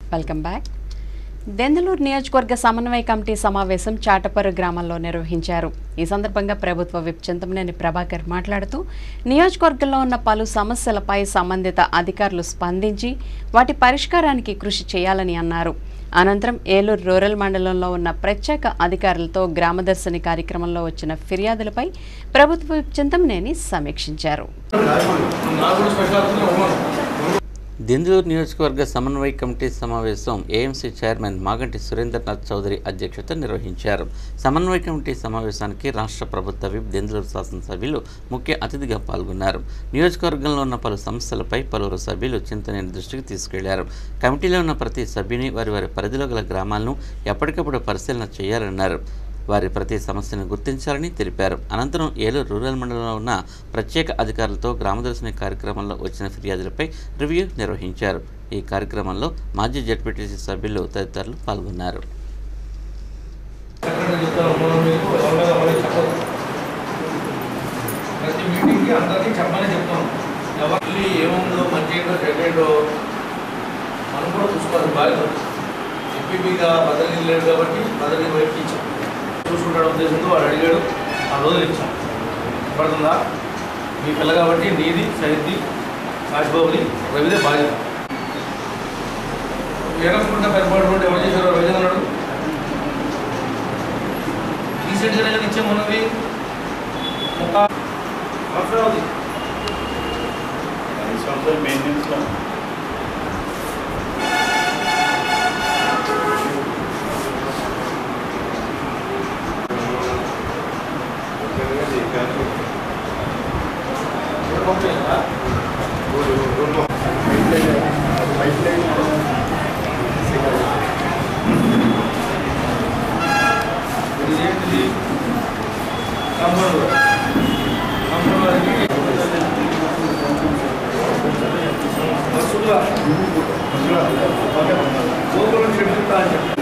Welcome back Denduluru నియోజకవర్గ సమన్వయ committee సమావేశం చాటపర్రు గ్రామంలో నిర్వహించారు ఈ సందర్భంగా ప్రభుత్వ విప్ చింతమనేని ప్రభాకర్ మాట్లాడుతూ నియోజకవర్గంలో ఉన్న పలు సమస్యలపై సంబంధిత అధికారులు స్పందించి వాటి పరిష్కారానికి కృషి చేయాలని అన్నారు అనంతరం ఏలూరు రూరల్ మండలంలో ఉన్న ప్రత్యేక అధికారులతో గ్రామదర్శిని కార్యక్రమంలో వచ్చిన ఫిర్యాదులపై ప్రభుత్వ విప్ చింతమనేని సమీక్షించారు దెందులూరు నియోజకవర్గ సమన్వయ కమిటీ సమావేశం ఏఎంసీ చైర్మన్ మాగంటి సురేంద్రనాథ్ చౌదరి అధ్యక్షత నిర్వహించారు సమన్వయ కమిటీ సమావేశానికి రాష్ట్ర ప్రభుత్వ విప్ దెందులూరు శాసనసభ్యులు ముఖ్య అతిథిగా పాల్గొన్నారు నియోజకవర్గంలో ఉన్న పలు సమస్యలపై పలువురు సభ్యులు చింతనేని దృష్టికి తీసుకెళ్లారు కమిటీలో ఉన్న ప్రతి సభ్యుని వారి వారి పరిధిలో గల గ్రామాలను ఎప్పటికప్పుడు పరిశీలన చేయాలన్నారు వారి ప్రతి సమస్యను గుర్తించాలని తెలిపారు అనంతరం ఏలూరు రూరల్ మండలంలో ఉన్న ప్రత్యేక అధికారులతో గ్రామదర్శిని కార్యక్రమంలో వచ్చిన ఫిర్యాదులపై రివ్యూ నిర్వహించారు ఈ కార్యక్రమంలో మాజీ జడ్పీటీసీ సభ్యులు తదితరులు పాల్గొన్నారు ప్రతి మీటింగ్కి అందరికీ చెప్పమని చెప్తాం ఎవరి ఏముందో మంచి ఏంటో చెడ్డేంటో మనం కూడా చూసుకోవాలి బాధ్యత ఎంపీపీగా బదిలీ లేడు కాబట్టి బదిలీ బయటకి ఇచ్చాం చూసుకుంటాడు ఉద్దేశంతో వాడు అడిగాడు ఆ రోజులు ఇచ్చాం పడుతుందా మీ పిల్ల కాబట్టి నీది సరిద్ది కాశీబాబుని రవిదే బాధ్యత ఏరనుకుంటా పెరపడు ఎవరు చేశారో రవి అన్నాడు రీసెంట్గానే కదా ఇచ్చామన్నది ఒక సంవత్సరం అవుతుంది సంవత్సరం మెయింటెనెన్స్లో ఇది ఏంటిది కంపౌండ్ కంపౌండ్ బస్సుగా గోకులం చెప్తా అని చెప్పి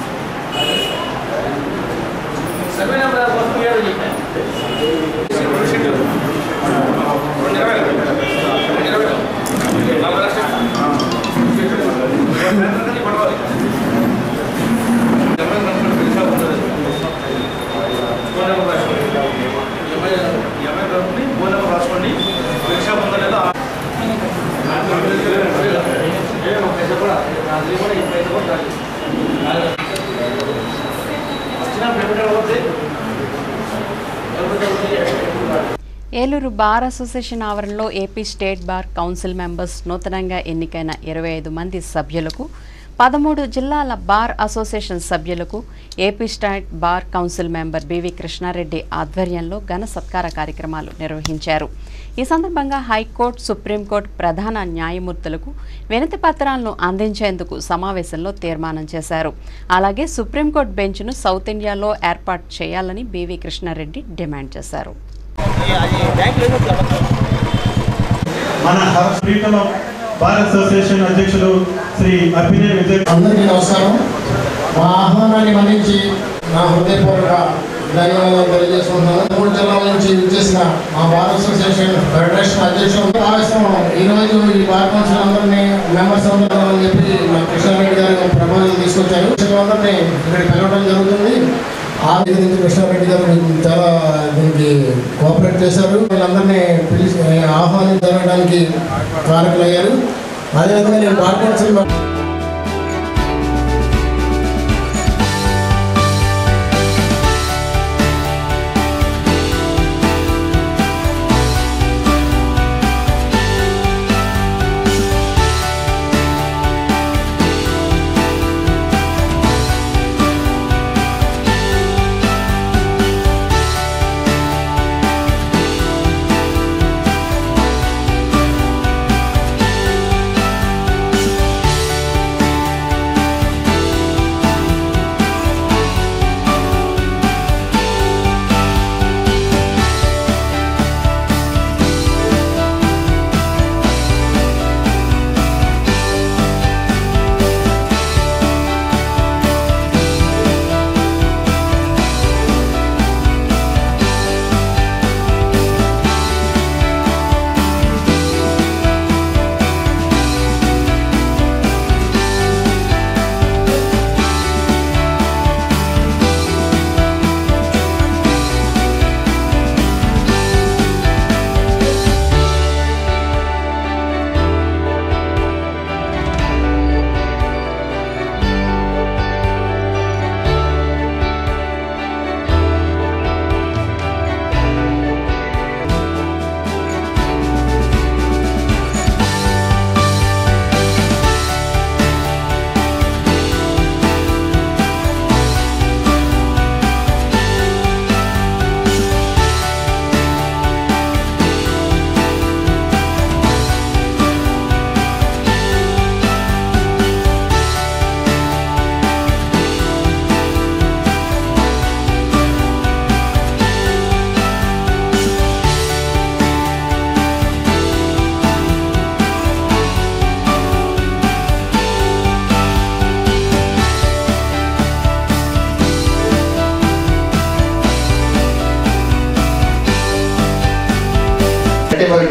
సర్వే నెంబర్ బస్సు ఏదో చెప్పాను రెండు సీట్లు. రెండు ఇరవై రెండు ఇరవై నలభై లక్షలు వెంటనే పడవాలి డెబ్బై రెండు పిలిచా ఉంటుంది ఫోన్ నెంబర్ రాసుకోండి ఎంఐ ఎంఐ కలుపుని ఫోన్ నెంబర్ రాసుకోండి పరీక్ష ఉందా లేదా ఏ ఒక పైసా కూడా అది కూడా ఈ పైసా కూడా రాలేదు. వచ్చిన పేమెంట్ అవుతుంది లేకపోతే అవుతుంది. ఏలూరు బార్ అసోసియేషన్ ఆవరణలో AP state bar council members నూతనంగా ఎన్నికైన ఇరవై ఐదు మంది సభ్యులకు పదమూడు జిల్లాల బార్ అసోసియేషన్ సభ్యులకు AP state bar council member BV Krishnareddy ఆధ్వర్యంలో ఘన సత్కార కార్యక్రమాలు నిర్వహించారు ఈ సందర్భంగా హైకోర్టు సుప్రీంకోర్టు ప్రధాన న్యాయమూర్తులకు వినతి పత్రాలను అందించేందుకు సమావేశంలో తీర్మానం చేశారు అలాగే సుప్రీంకోర్టు బెంచ్ను సౌత్ ఇండియాలో ఏర్పాటు చేయాలని బివి కృష్ణారెడ్డి డిమాండ్ చేశారు మన శ్రీకల బార్ అసోసియేషన్ అధ్యక్షులు శ్రీ అభినయ్ విజయ్ అందరికీ నమస్కారం మా ఆహ్వానాన్ని మన్నించి నా హృదయపూర్వక ధన్యవాదాలు తెలియజేసుకుంటున్నాను మూడు జిల్లాల నుంచి విచ్చేసిన మా బార్ అసోసియేషన్ ఫెడరేషన్ అధ్యక్షులు ఆవేశం ఈ రోజు ఈ బార్ కౌన్సిల్ అందరినీ మెంబర్స్ అందరూ అని చెప్పి మా కృష్ణారెడ్డి గారు ప్రపోజల్ తీసుకొచ్చారు అందరినీ ఇక్కడ పిలవడం జరుగుతుంది ఆ దగ్గర నుంచి కృష్ణారెడ్డి గారు మీకు చాలా దీనికి కోఆపరేట్ చేశారు వీళ్ళందరినీ పిలిచి ఆహ్వానించడానికి కారకులయ్యారు అదేవిధంగా నేను bar council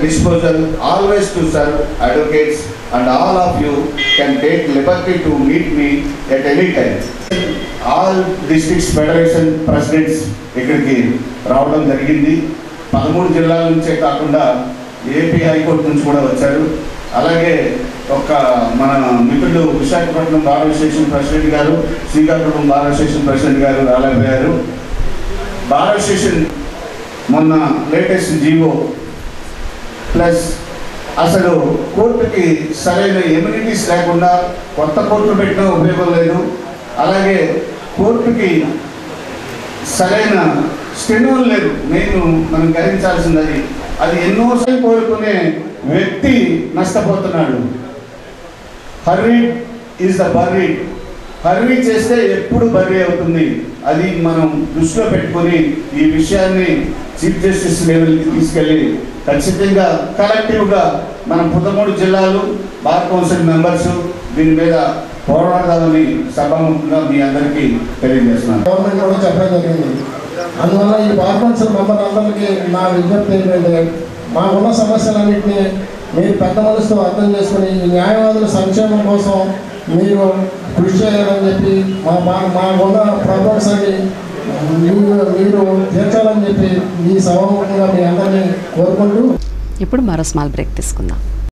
disposal always to serve advocates and all of you can take liberty to meet me at any time. All districts federation presidents ఇక్కడికి రావడం జరిగింది పదమూడు జిల్లాల నుంచే కాకుండా ఏపీ హైకోర్టు నుంచి కూడా వచ్చారు అలాగే ఒక మన మిత్రుడు విశాఖపట్నం బార్ అసోసియేషన్ ప్రెసిడెంట్ గారు శ్రీకాకుళం బార్ అసోసియేషన్ ప్రెసిడెంట్ గారు రాలేకపోయారు బార్ అసోసియేషన్ మొన్న లేటెస్ట్ జీవో ప్లస్ అసలు కోర్టుకి సరైన ఎమ్యూనిటీస్ లేకుండా కొత్త కోర్టులు పెట్టినా ఉపయోగం లేదు అలాగే కోర్టుకి సరైన స్టెనోల్ లేదు నేను మనం గ్రహించాల్సింది అది అది ఎన్నోసార్లు కోరుకునే వ్యక్తి నష్టపోతున్నాడు hurry is the burry hurry చేస్తే ఎప్పుడు బర్రీ అవుతుంది అది మనం దృష్టిలో పెట్టుకొని ఈ విషయాన్ని చీఫ్ జస్టిస్ లెవెల్కి తీసుకెళ్ళి ఖచ్చితంగా కలెక్టివ్గా మన పదమూడు జిల్లాలు బార్ కౌన్సిల్ మెంబర్స్ దీని మీద పోరాడదామని సభాముఖంగా మీ అందరికీ తెలియజేస్తున్నాను గవర్నమెంట్ కూడా చెప్పడం జరిగింది అందువల్ల ఈ బార్ కౌన్సిల్ మెంబర్ అందరికీ నా విజ్ఞప్తి ఏంటంటే మాకున్న సమస్యలన్నింటినీ మీరు పెద్ద మనసుతో అర్థం చేసుకుని ఈ న్యాయవాదుల సంక్షేమం కోసం మీరు కృషి చేయాలని చెప్పి మా మా మాకున్న ప్రాబ్లమ్స్ అన్ని మీరు మీరు తీర్చాలని చెప్పి ఈ సభాముఖంగా మీ అందరినీ కోరుకుంటూ ఇప్పుడు మరో స్మాల్ బ్రేక్ తీసుకుందాం